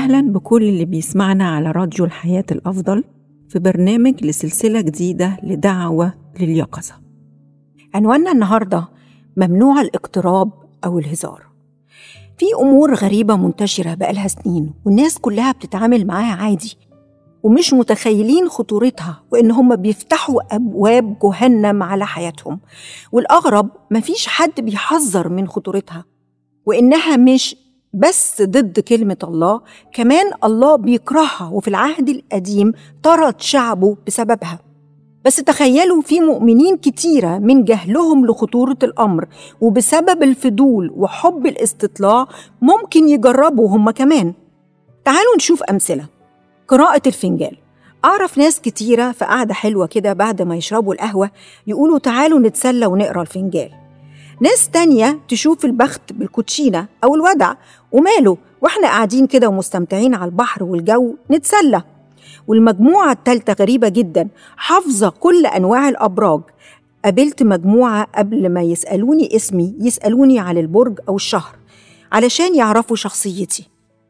أهلا بكل اللي بيسمعنا على راديو الحياة الأفضل في برنامج لسلسلة جديدة لدعوة لليقظة عنواننا النهاردة ممنوع الاقتراب أو الهزار في أمور غريبة منتشرة بقالها سنين والناس كلها بتتعامل معاها عادي ومش متخيلين خطورتها وإن هم بيفتحوا أبواب جهنم على حياتهم والأغرب مفيش حد بيحذر من خطورتها وإنها مش بس ضد كلمة الله كمان الله بيكرهها وفي العهد القديم طرد شعبه بسببها بس تخيلوا في مؤمنين كتيرة من جهلهم لخطورة الأمر وبسبب الفضول وحب الاستطلاع ممكن يجربوا هم كمان تعالوا نشوف أمثلة قراءة الفنجان أعرف ناس كتيرة في قعدة حلوة كده بعد ما يشربوا القهوة يقولوا تعالوا نتسلى ونقرا الفنجان ناس تانية تشوف البخت بالكوتشينة أو الودع وماله واحنا قاعدين كده ومستمتعين على البحر والجو نتسلى والمجموعة التالتة غريبة جدا حافظة كل أنواع الأبراج قابلت مجموعة قبل ما يسألوني اسمي يسألوني على البرج أو الشهر علشان يعرفوا شخصيتي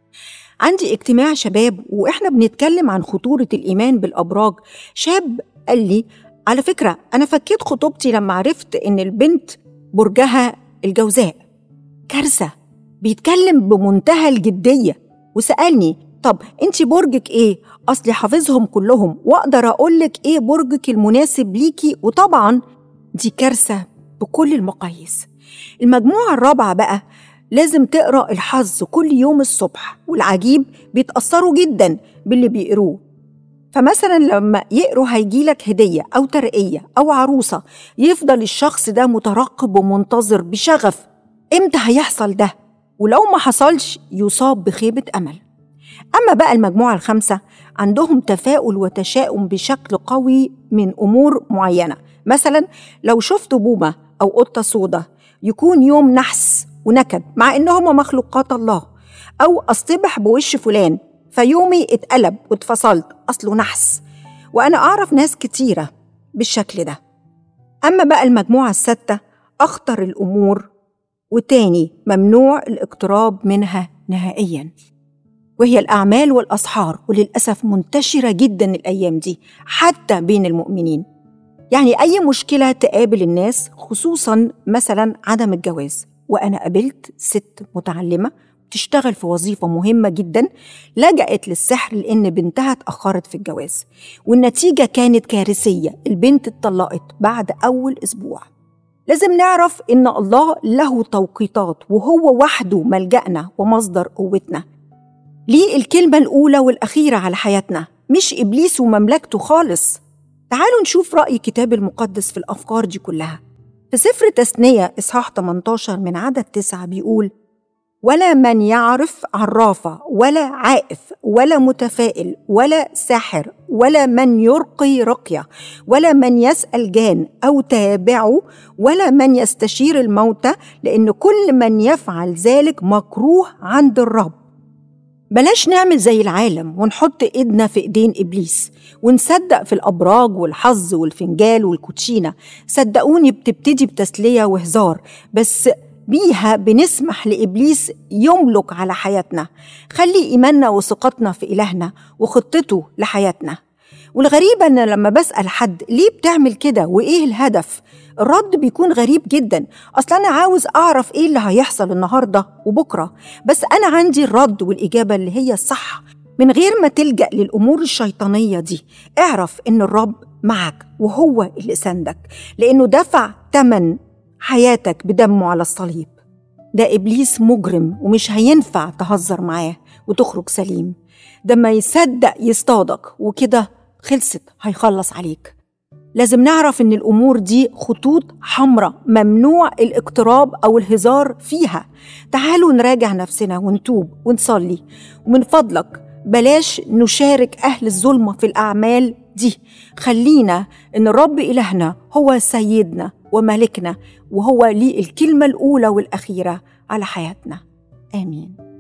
عندي اجتماع شباب واحنا بنتكلم عن خطورة الإيمان بالأبراج شاب قال لي على فكرة أنا فكيت خطوبتي لما عرفت إن البنت برجها الجوزاء كارثة بيتكلم بمنتهى الجدية وسألني طب انت برجك ايه؟ اصلي حافظهم كلهم واقدر اقولك ايه برجك المناسب ليكي وطبعا دي كارثة بكل المقاييس المجموعة الرابعة بقى لازم تقرأ الحظ كل يوم الصبح والعجيب بيتأثروا جدا باللي بيقروه فمثلا لما يقروا هيجيلك هدية أو ترقية أو عروسة يفضل الشخص ده مترقب ومنتظر بشغف إمتى هيحصل ده ولو ما حصلش يصاب بخيبة أمل أما بقى المجموعة الخامسة عندهم تفاؤل وتشاؤم بشكل قوي من أمور معينة مثلا لو شفت بومة أو قطة سودة يكون يوم نحس ونكد مع إنهم مخلوقات الله أو أصطبح بوش فلان فيومي اتقلب واتفصلت أصله نحس وأنا أعرف ناس كتيرة بالشكل ده أما بقى المجموعة الستة أخطر الأمور وتاني ممنوع الاقتراب منها نهائيا وهي الأعمال والأسحار وللأسف منتشرة جدا الأيام دي حتى بين المؤمنين يعني أي مشكلة تقابل الناس خصوصا مثلا عدم الجواز وأنا قابلت ست متعلمة تشتغل في وظيفة مهمة جدا لجأت للسحر لأن بنتها اتأخرت في الجواز والنتيجة كانت كارثية البنت اتطلقت بعد أول أسبوع لازم نعرف إن الله له توقيتات وهو وحده ملجأنا ومصدر قوتنا ليه الكلمة الأولى والأخيرة على حياتنا مش إبليس ومملكته خالص تعالوا نشوف رأي كتاب المقدس في الأفكار دي كلها في سفر تثنية إصحاح 18 من عدد تسعة بيقول ولا من يعرف عرافة ولا عائف ولا متفائل ولا ساحر ولا من يرقي رقية ولا من يسأل جان أو تابعه ولا من يستشير الموتى لأن كل من يفعل ذلك مكروه عند الرب بلاش نعمل زي العالم ونحط ايدنا في ايدين ابليس ونصدق في الابراج والحظ والفنجال والكوتشينه صدقوني بتبتدي بتسليه وهزار بس بيها بنسمح لابليس يملك على حياتنا خلي ايماننا وثقتنا في الهنا وخطته لحياتنا والغريبة إن لما بسأل حد ليه بتعمل كده وإيه الهدف؟ الرد بيكون غريب جدا أصل أنا عاوز أعرف إيه اللي هيحصل النهاردة وبكرة بس أنا عندي الرد والإجابة اللي هي الصح من غير ما تلجأ للأمور الشيطانية دي اعرف إن الرب معك وهو اللي سندك لأنه دفع تمن حياتك بدمه على الصليب ده إبليس مجرم ومش هينفع تهزر معاه وتخرج سليم ده ما يصدق يصطادك وكده خلصت هيخلص عليك لازم نعرف ان الامور دي خطوط حمراء ممنوع الاقتراب او الهزار فيها تعالوا نراجع نفسنا ونتوب ونصلي ومن فضلك بلاش نشارك اهل الظلمه في الاعمال دي خلينا ان الرب الهنا هو سيدنا وملكنا وهو ليه الكلمه الاولى والاخيره على حياتنا امين